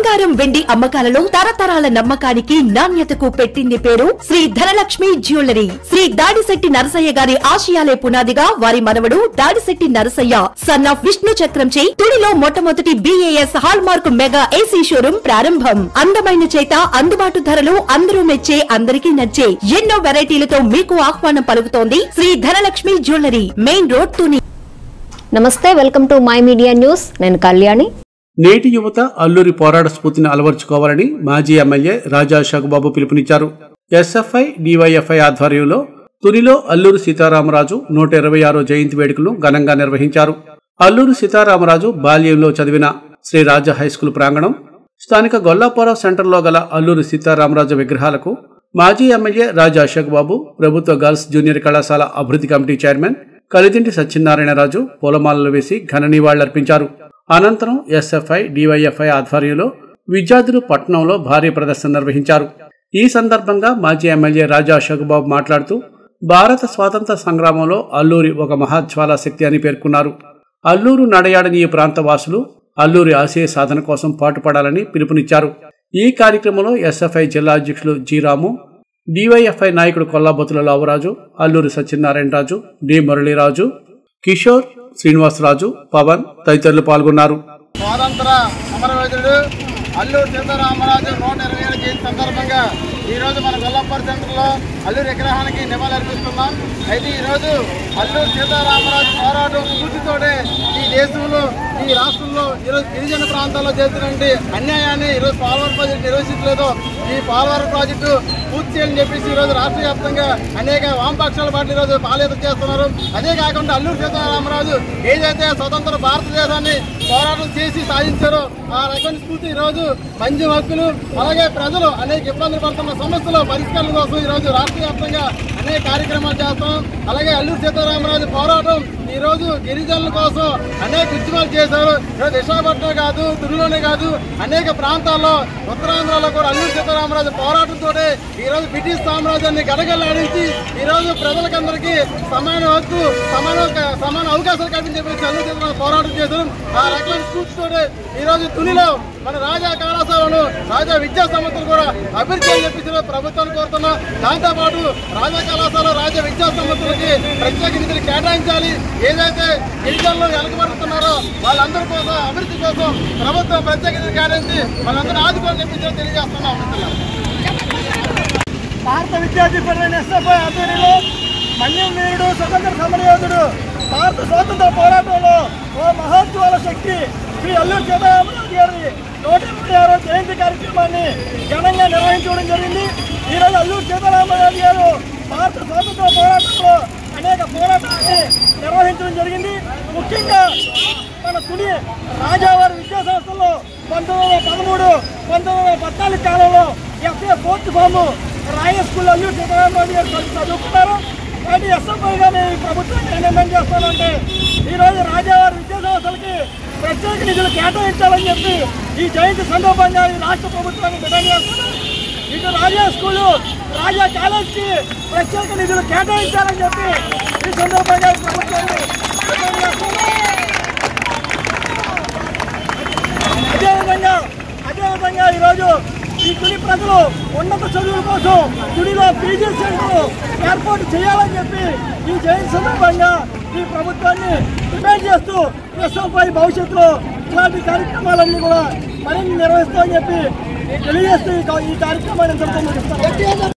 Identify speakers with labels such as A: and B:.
A: బంగారం వెండి అమ్మకాలలో తరతరాల నమ్మకానికి నాణ్యతకు పెట్టింది పేరు శ్రీ ధనలక్ష్మి జ్యువెలరీ శ్రీ దాడిశెట్టి నరసయ్య గారి ఆశయాలే పునాదిగా వారి మనవడు దాడిశెట్టి నరసయ్య సన్ ఆఫ్ విష్ణు చక్రంచే తుడిలో మొట్టమొదటి BAS hallmark mega AC showroom ప్రారంభం అందమైన చేత అందుబాటు ధరలు అందరూ మెచ్చే అందరికీ నచ్చే ఎన్నో వెరైటీలతో మీకు ఆహ్వానం పలుకుతోంది Sri Dhanalakshmi jewellery main road Tuni
B: నమస్తే welcome to my media news నేను కళ్యాణి
C: నేటి యువత అల్లూరి పోరాట స్ఫూర్తిని అలవర్చుకోవాలని మాజీ ఎమ్మెల్యే రాజా షగుబాబు పిలుపునిచ్చారు ఎస్ఎఫ్ఐ డివైఎఫ్ఐ ఆధ్వర్యంలో తునిలో అల్లూరి సీతారామరాజు నూట ఇరవై ఆరో జయంతి వేడుకలను ఘనంగా నిర్వహించారు అల్లూరి సీతారామరాజు బాల్యంలో చదివిన శ్రీ రాజా హైస్కూల్ ప్రాంగణం స్థానిక గొల్లాపురం సెంటర్లో గల అల్లూరి సీతారామరాజు విగ్రహాలకు మాజీ ఎమ్మెల్యే రాజా అశోక్ బాబు ప్రభుత్వ గర్ల్స్ జూనియర్ కళాశాల అభివృద్ధి కమిటీ చైర్మన్ కలిదింటి సత్యనారాయణరాజు పూలమాలలు వేసి ఘన నివాళులర్పించారు అనంతరం ఎస్ఎఫ్ఐ డివైఎఫ్ఐ ఆధ్వర్యంలో విద్యార్థులు పట్టణంలో భారీ ప్రదర్శన నిర్వహించారు ఈ సందర్భంగా మాజీ ఎమ్మెల్యే రాజా అశోక్ బాబు మాట్లాడుతూ భారత స్వాతంత్ర సంగ్రామంలో అల్లూరి ఒక మహాజ్వాల శక్తి అని పేర్కొన్నారు అల్లూరు నడయాడని ఈ ప్రాంత వాసులు అల్లూరి ఆశయ సాధన కోసం పాటుపడాలని పిలుపునిచ్చారు ఈ కార్యక్రమంలో ఎస్ఎఫ్ఐ జిల్లా అధ్యక్షులు జి రాము డివైఎఫ్ఐ నాయకుడు కొల్లాబొత్తుల లావరాజు అల్లూరి సత్యనారాయణరాజు డి మురళీరాజు కిషోర్ శ్రీనివాసరాజు పవన్ తదితరులు పాల్గొన్నారు
D: స్వాతంత్ర సమరయోధుడు అల్లూరు సీతారామరాజు నూట ఇరవై ఏడు జయంతి సందర్భంగా ఈరోజు మన గొల్లప్పర్ సెంటర్లో అల్లూరు విగ్రహానికి నివాళులర్పిస్తున్నాం అయితే ఈరోజు అల్లూరు సీతారామరాజు పోరాటం స్ఫూర్తితోటే ఈ దేశంలో ఈ రాష్ట్రంలో ఈరోజు గిరిజన ప్రాంతాల్లో చేస్తున్నటువంటి అన్యాయాన్ని ఈరోజు పోలవరం ప్రాజెక్టు నిర్వహించలేదు ఈ పోలవరం ప్రాజెక్టు పూర్తి చేయాలని చెప్పేసి ఈరోజు రాష్ట్ర వ్యాప్తంగా అనేక వామపక్షాల పార్టీ ఈరోజు పాలయాత్ర చేస్తున్నారు అదే కాకుండా అల్లూరు సీతారామరాజు ఏదైతే స్వతంత్ర భారతదేశాన్ని పోరాటం చేసి సాధించారో ఆ రకమైన స్ఫూర్తి ఈరోజు మంచి హక్కులు అలాగే ప్రజలు అనేక ఇబ్బందులు పడుతున్న సమస్యల పరిష్కారం కోసం ఈరోజు రాష్ట్ర వ్యాప్తంగా అనేక కార్యక్రమాలు చేస్తాం అలాగే అల్లూరు సీతారామరాజు పోరాటం ఈ రోజు గిరిజనుల కోసం అనేక ఉద్యమాలు చేశారు ఈరోజు విశాఖపట్నం కాదు తురులోనే కాదు అనేక ప్రాంతాల్లో ఉత్తరాంధ్రలో కూడా అల్లూరు సీతారామరాజు పోరాటంతో ఈ రోజు బ్రిటిష్ సామ్రాజ్యాన్ని గడగలాడించి ఈ రోజు ప్రజలకందరికీ సమాన హక్కు సమాన సమాన అవకాశాలు కల్పించి చెప్పేసి అల్లూరు సీతారామరాజు పోరాటం చేశారు ఆ రకమైన స్ఫూర్తితో ఈ రోజు తునిలో మన రాజా కళాశాలను రాజా విద్యా సంస్థలు కూడా అభివృద్ధి అని చెప్పేసి ఈరోజు ప్రభుత్వాన్ని కోరుతున్నాం దాంతోపాటు రాజా కళాశాల రాజా విద్యా సంస్థలకి ప్రత్యేక నిధులు కేటాయించాలి ఏదైతే గిరిజనులు వెనకబడుతున్నారో వాళ్ళందరి కోసం అభివృద్ధి కోసం ప్రభుత్వం ప్రత్యేక నిధులు కేటాయించి వాళ్ళందరూ ఆదుకోవాలని చెప్పి తెలియజేస్తున్నాం భారత విద్యార్థి ఫెడరేషన్ ఎస్ఎఫ్ఐ ఆధ్వర్యంలో మన్యం వీరుడు స్వతంత్ర సమరయోధుడు భారత స్వాతంత్ర పోరాటంలో ఓ మహోత్సవాల శక్తి శ్రీ అల్లూరు సీతారామరాజు గారి నూట ఇరవై ఆరో జయంతి కార్యక్రమాన్ని ఘనంగా నిర్వహించడం జరిగింది ఈరోజు అల్లూరు సీతారామరాజు గారు భారత స్వాతంత్ర పోరాటంలో అనేక పోరాటాన్ని నిర్వహించడం జరిగింది ముఖ్యంగా మన తుని రాజావారి విద్యా సంస్థల్లో పంతొమ్మిది వందల పదమూడు పంతొమ్మిది వందల పద్నాలుగు కాలంలో ఎఫ్ఏ ఫోర్త్ ఫామ్ రాయ స్కూల్ అల్లూరు సీతారామరాజు గారు చదువు- చదువుకున్నారు కాబట్టి ఎస్ఎఫ్ఐగా నేను ఈ ప్రభుత్వాన్ని నేను డిమాండ్ చేస్తానంటే ఈరోజు రాజావారి విద్యా సంస్థలకి ప్రత్యేక నిధులు కేటాయించాలని చెప్పి ఈ జయంతి సందర్భంగా ఈ రాష్ట్ర ప్రభుత్వాన్ని డిమాండ్ చేస్తున్నాను ఇటు రాజా స్కూలు రాజా కాలేజ్కి ప్రత్యేక నిధులు కేటాయించాలని చెప్పి ఈ సందర్భంగా ఈ ప్రభుత్వాన్ని డిమాండ్ చేస్తున్నాను అదేవిధంగా అదేవిధంగా ఈరోజు ఈ తుని ప్రజలు ఉన్నత చదువుల కోసం తుడిలో పీజీ సెంటర్ ఏర్పాటు చేయాలని చెప్పి ఈ జయంతి సందర్భంగా ఈ ప్రభుత్వాన్ని డిమాండ్ చేస్తూ ఎస్ఎఫ్ఐ భవిష్యత్తులో ఇలాంటి కార్యక్రమాలన్నీ కూడా మరిన్ని నిర్వహిస్తామని చెప్పి తెలియజేస్తూ ఈ కా- ఈ కార్యక్రమాన్ని ఇంతటితో ముగిస్తాను